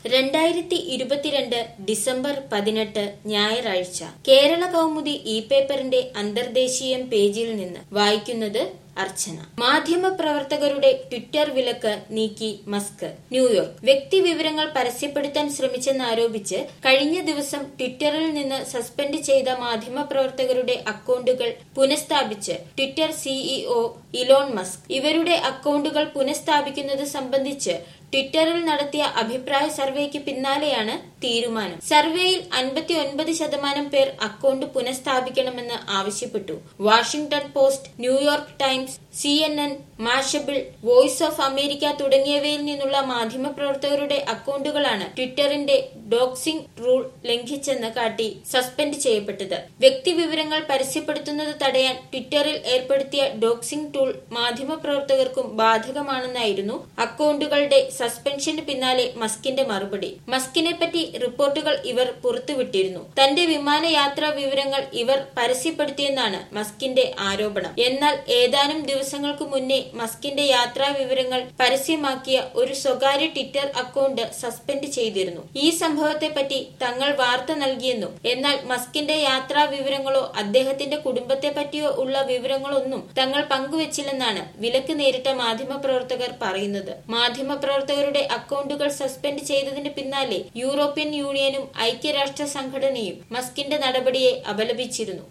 രണ്ടായിരത്തി ഇരുപത്തിരണ്ട് ഡിസംബർ പതിനെട്ട് ഞായറാഴ്ച കേരള കൗമുദി ഇ പേപ്പറിന്റെ അന്തർദേശീയം പേജിൽ നിന്ന് വായിക്കുന്നത് അർച്ചന മാധ്യമപ്രവർത്തകരുടെ ട്വിറ്റർ വിലക്ക് നീക്കി മസ്ക് ന്യൂയോർക്ക് വ്യക്തി വിവരങ്ങൾ പരസ്യപ്പെടുത്താൻ ശ്രമിച്ചെന്നാരോപിച്ച് കഴിഞ്ഞ ദിവസം ട്വിറ്ററിൽ നിന്ന് സസ്പെൻഡ് ചെയ്ത മാധ്യമപ്രവർത്തകരുടെ അക്കൗണ്ടുകൾ പുനഃസ്ഥാപിച്ച് ട്വിറ്റർ സിഇഒ ഇലോൺ മസ്ക് ഇവരുടെ അക്കൗണ്ടുകൾ പുനഃസ്ഥാപിക്കുന്നത് സംബന്ധിച്ച് ട്വിറ്ററിൽ നടത്തിയ അഭിപ്രായ സർവേക്ക് പിന്നാലെയാണ് തീരുമാനം സർവേയിൽ അൻപത്തി ഒൻപത് ശതമാനം പേർ അക്കൗണ്ട് പുനഃസ്ഥാപിക്കണമെന്ന് ആവശ്യപ്പെട്ടു Washington Post New York Times C N N Mashable voice of America തുടങ്ങിയവയിൽ നിന്നുള്ള മാധ്യമപ്രവർത്തകരുടെ അക്കൗണ്ടുകളാണ് ട്വിറ്ററിന്റെ ഡോക്സിംഗ് റൂൾ ലംഘിച്ചെന്ന് കാട്ടി സസ്പെൻഡ് ചെയ്യപ്പെട്ടത് വ്യക്തിവിവരങ്ങൾ പരസ്യപ്പെടുത്തുന്നത് തടയാൻ ട്വിറ്ററിൽ ഏർപ്പെടുത്തിയ ഡോക്സിംഗ് ടൂൾ മാധ്യമപ്രവർത്തകർക്കും ബാധകമാണെന്നായിരുന്നു അക്കൗണ്ടുകളുടെ സസ്പെൻഷന് പിന്നാലെ മസ്കിന്റെ മറുപടി മസ്കിനെ പറ്റി റിപ്പോർട്ടുകൾ ഇവർ പുറത്തുവിട്ടിരുന്നു തന്റെ വിമാനയാത്രാ വിവരങ്ങൾ ഇവർ പരസ്യപ്പെടുത്തിയെന്നാണ് മസ്കിന്റെ ആരോപണം എന്നാൽ ഏതാനും ദിവസങ്ങൾക്ക് മുന്നേ മസ്കിന്റെ യാത്രാ വിവരങ്ങൾ പരസ്യമാക്കിയ ഒരു സ്വകാര്യ ട്വിറ്റർ അക്കൗണ്ട് സസ്പെൻഡ് ചെയ്തിരുന്നു ഈ സംഭവത്തെ പറ്റി തങ്ങൾ വാർത്ത നൽകിയെന്നും എന്നാൽ മസ്കിന്റെ യാത്രാ വിവരങ്ങളോ അദ്ദേഹത്തിന്റെ കുടുംബത്തെ പറ്റിയോ ഉള്ള വിവരങ്ങളൊന്നും തങ്ങൾ പങ്കുവച്ചില്ലെന്നാണ് വിലക്ക് നേരിട്ട മാധ്യമപ്രവർത്തകർ പറയുന്നത് മാധ്യമപ്രവർത്തകരുടെ അക്കൗണ്ടുകൾ സസ്പെൻഡ് ചെയ്തതിന് പിന്നാലെ യൂറോപ്യൻ യൂണിയനും ഐക്യരാഷ്ട്ര സംഘടനയും മസ്കിന്റെ നടപടിയെ അപലപിച്ചിരുന്നു